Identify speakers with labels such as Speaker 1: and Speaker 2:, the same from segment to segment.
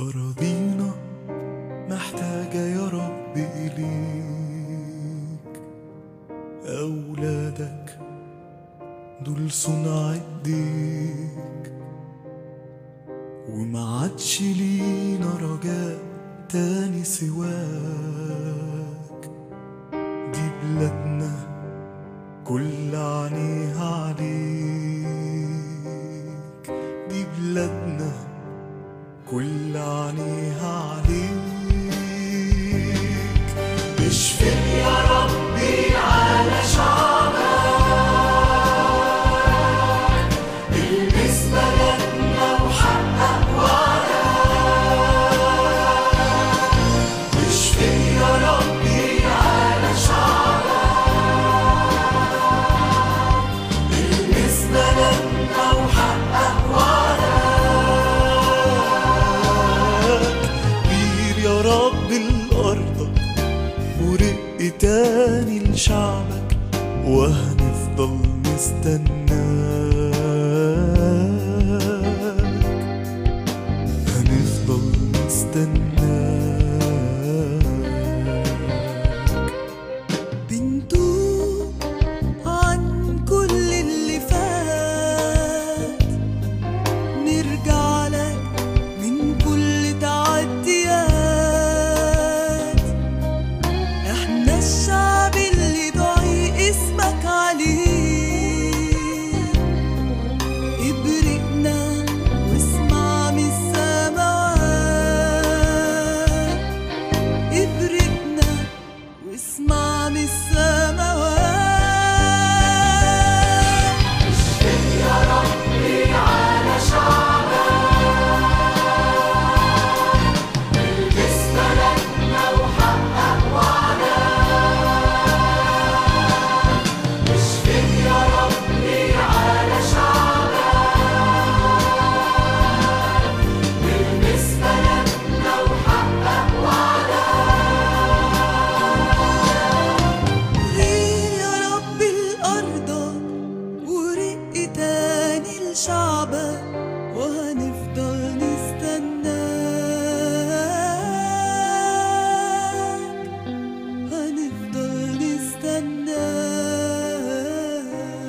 Speaker 1: أراضينا محتاجة يا رب إليك أولادك دول صنع ايديك وما عادش لينا رجاء تاني سواك دي بلادنا كل عينيها عليك دي بلادنا كل عينيها عليك اشفق يا ربي على شعبك المس بلدنا وحقق وعدك اشفق يا ربي على شعبك المس بلدنا وحقق وعدك بير يا رب الأرض ورق تاني لشعبك وهنفضل نستناك هنفضل نستناك
Speaker 2: بنتوب عن كل اللي فات نرجع لك من كل تعديات احنا الشعب اللي دعي اسمك عليه ابرقنا واسمع من السماوات ابرقنا واسمع من السماوات غير يا رب الأرض ورق تاني لشعبك وهنفضل نستناك هنفضل نستناك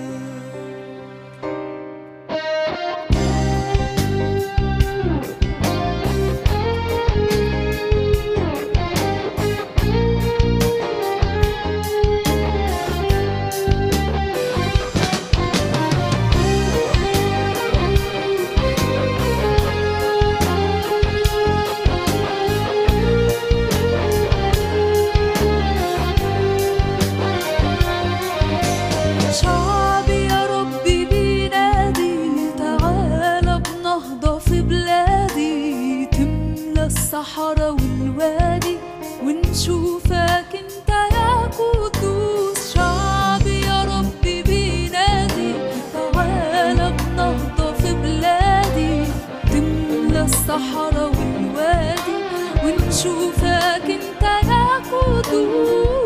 Speaker 3: شعبي يا ربي بينادي تعالى بنهضة في بلادي تملى الصحراء والوادي ونشوفك انت يا قدوس شعبي يا ربي بينادي تعالى بنهضة في بلادي تملى الصحراء والوادي ونشوفك انت يا قدوس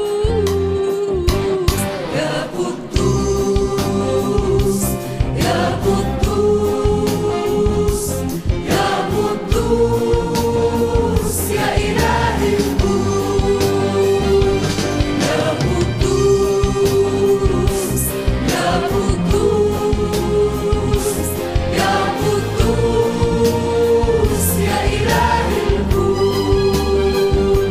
Speaker 3: يا قدوس يا قدوس يا قدوس يا إله الجود يا قدوس يا قدوس يا قدوس يا إله الجود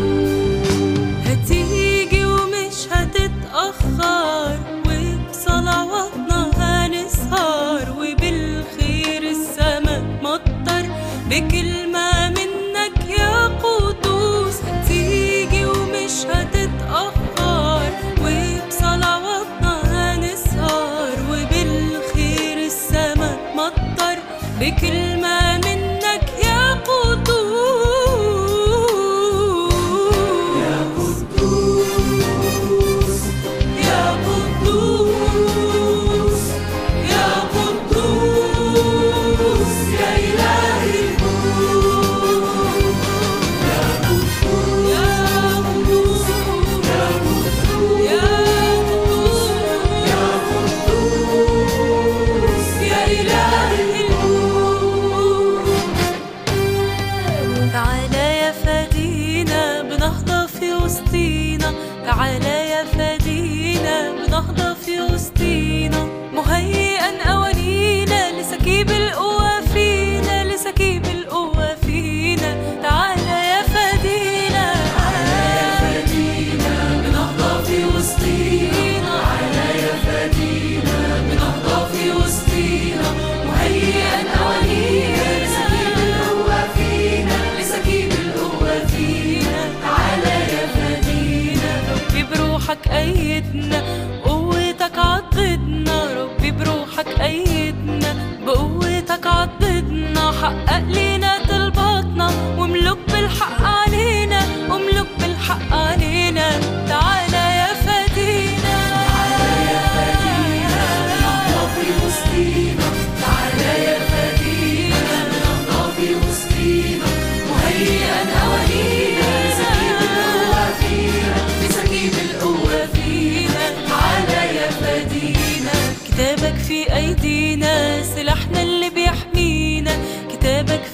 Speaker 4: هتيجي ومش هتتأخر وبصلواتنا هنسهر وبالخير السما مطر بكلمة منك يا قدوس هتيجي ومش هتتأخر وبصلواتنا هنسهر وبالخير السما مطر بكلمة منك يا قدوس يا قدوس يا قدوس يا إله الجود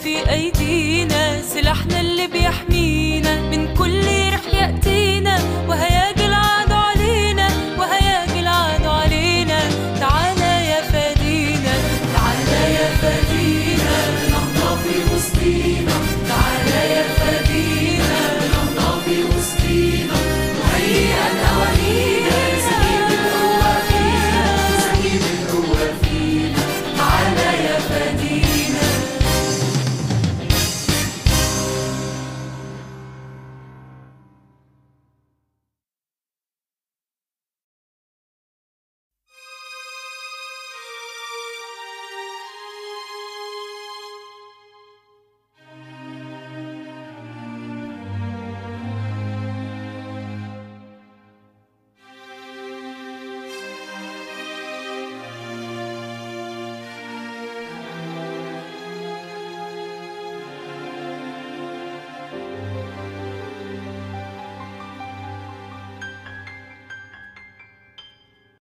Speaker 4: في ايدينا سلاحنا اللي بيحمينا من كل